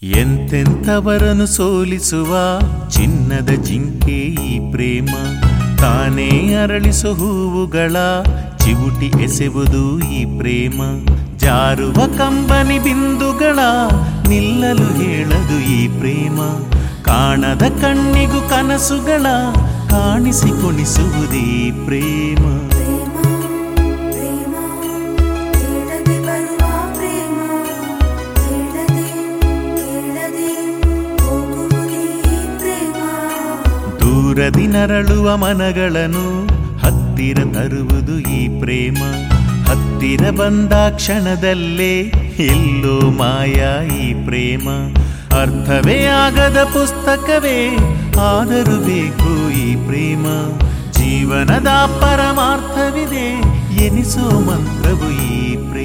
ಎಂತೆಂಥವರನ್ನು ಸೋಲಿಸುವ ಚಿನ್ನದ ಜಿಂಕೆ ಈ ಪ್ರೇಮ ತಾನೇ ಅರಳಿಸೋ ಹೂವುಗಳ ಚಿವುಟಿ ಎಸೆವುದು ಈ ಪ್ರೇಮ ಜಾರುವ ಕಂಬನಿ ಬಿಂದುಗಳ ನಿಲ್ಲಲು ಹೇಳದು ಈ ಪ್ರೇಮ ಕಾಣದ ಕಣ್ಣಿಗೂ ಕನಸುಗಳ ಕಾಣಿಸಿಕೊಳಿಸುವುದೇ ಪ್ರೇಮ ಪ್ರೇಮ ಪ್ರೇಮ ಕೇಳದೆ ಬರುವ ಪ್ರೇಮ ಕೇಳದೆ ಕೇಳದೆ ಹೋಗುವುದೇ ಪ್ರೇಮ ದೂರದಿ ನರಳುವ ಮನಗಳನ್ನು ಹತ್ತಿರ ತರುವುದು ಈ ಪ್ರೇಮ ಹತ್ತಿರ ಬಂದ ಕ್ಷಣದಲ್ಲೇ ಎಲ್ಲೋ ಮಾಯ ಈ ಪ್ರೇಮ ಅರ್ಥವೇ ಆಗದ ಪುಸ್ತಕವೇ ಆದರೂ ಬೇಕು ಈ ಪ್ರೇಮ ಜೀವನದ ಪರಮಾರ್ಥವಿದೆ ಎನಿಸೋ ಮಂತ್ರವು ಈ ಪ್ರೇಮ